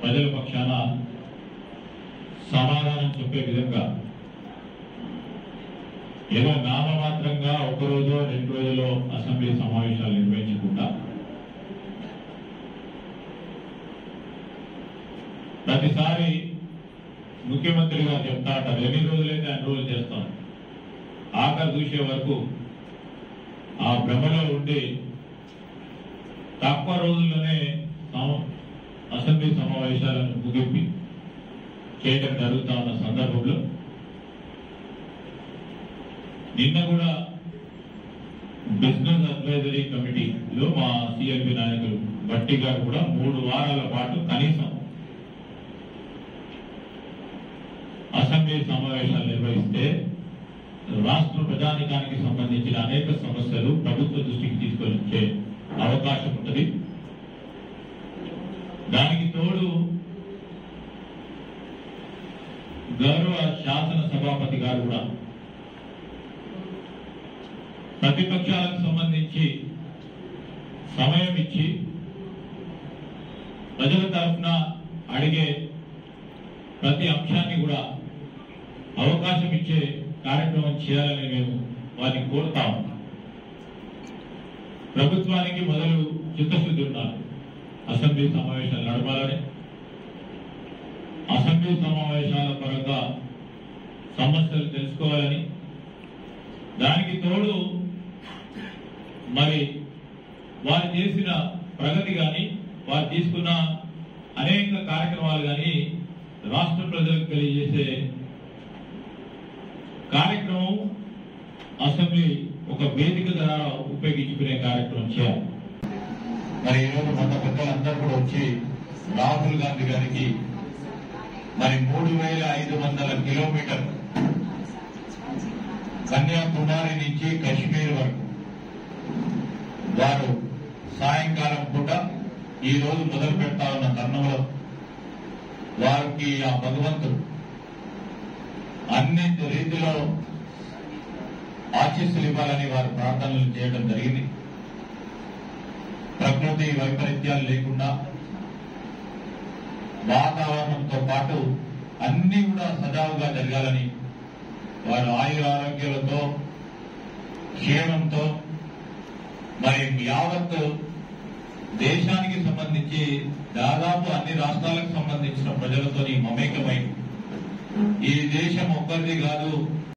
ప్రజల పక్షాన సమాధానం చెప్పే విధంగా ఏదో నామమాత్రంగా ఒక రోజు రెండు రోజుల్లో అసెంబ్లీ సమావేశాలు నిర్వహించకుండా ప్రతిసారి ముఖ్యమంత్రి గారు చెప్తా అంటారు ఎన్ని రోజులైతే అన్ని రోజులు చేస్తాం ఆఖరి చూసే వరకు ఆ భ్రమలో ఉండి తక్కువ రోజుల్లోనే సమ- అసెంబ్లీ సమావేశాలను ముగింపి చేయడం జరుగుతా ఉన్న సందర్భంలో నిన్న కూడా బిజినెస్ అడ్వైజరీ కమిటీలో మా సిఎల్పి నాయకులు భట్టి గారు కూడా మూడు వారాల పాటు కనీసం అసెంబ్లీ సమావేశాలు నిర్వహిస్తే రాష్ట్ర ప్రజానికానికి సంబంధించిన అనేక సమస్యలు ప్రభుత్వ దృష్టికి తీసుకొని వచ్చే అవకాశం ఉంటుంది దానికి తోడు గౌరవ శాసన సభాపతి గారు కూడా ప్రతిపక్షాలకు సంబంధించి సమయం ఇచ్చి ప్రజల తరఫున అడిగే ప్రతి అంశాన్ని కూడా అవకాశం ఇచ్చే కార్యక్రమం చేయాలని మేము వారిని కోరుతా ఉన్నాం ప్రభుత్వానికి మొదలు చిత్తశుద్ధి ఉన్నారు అసెంబ్లీ సమావేశాలు నడపాలని అసెంబ్లీ సమావేశాల పరంగా సమస్యలు తెలుసుకోవాలని దానికి తోడు మరి వారు చేసిన ప్రగతి కానీ వారు తీసుకున్న అనేక కార్యక్రమాలు కానీ రాష్ట్ర ప్రజలకు తెలియజేసే కార్యక్రమం అసెంబ్లీ ఒక వేదిక ద్వారా ఉపయోగించుకునే కార్యక్రమం చేయాలి మరి ఈరోజు మన పెద్దలందరూ కూడా వచ్చి రాహుల్ గాంధీ గారికి మరి మూడు వేల ఐదు వందల కిలోమీటర్ కన్యాకుమారి నుంచి కశ్మీర్ వరకు వారు సాయంకాలం పూట ఈ రోజు మొదలు పెడతా ఉన్న తరుణంలో వారికి ఆ భగవంతుడు అన్ని రీతిలో ఆశీస్సులు ఇవ్వాలని వారు ప్రార్థనలు చేయడం జరిగింది ప్రకృతి వైపరీత్యాలు లేకుండా వాతావరణంతో పాటు అన్ని కూడా సజావుగా జరగాలని వారు ఆయుర ఆరోగ్యాలతో క్షేమంతో మరి యావత్ దేశానికి సంబంధించి దాదాపు అన్ని రాష్ట్రాలకు సంబంధించిన ప్రజలతో మమేకమై ఈ దేశం ఒక్కరిది కాదు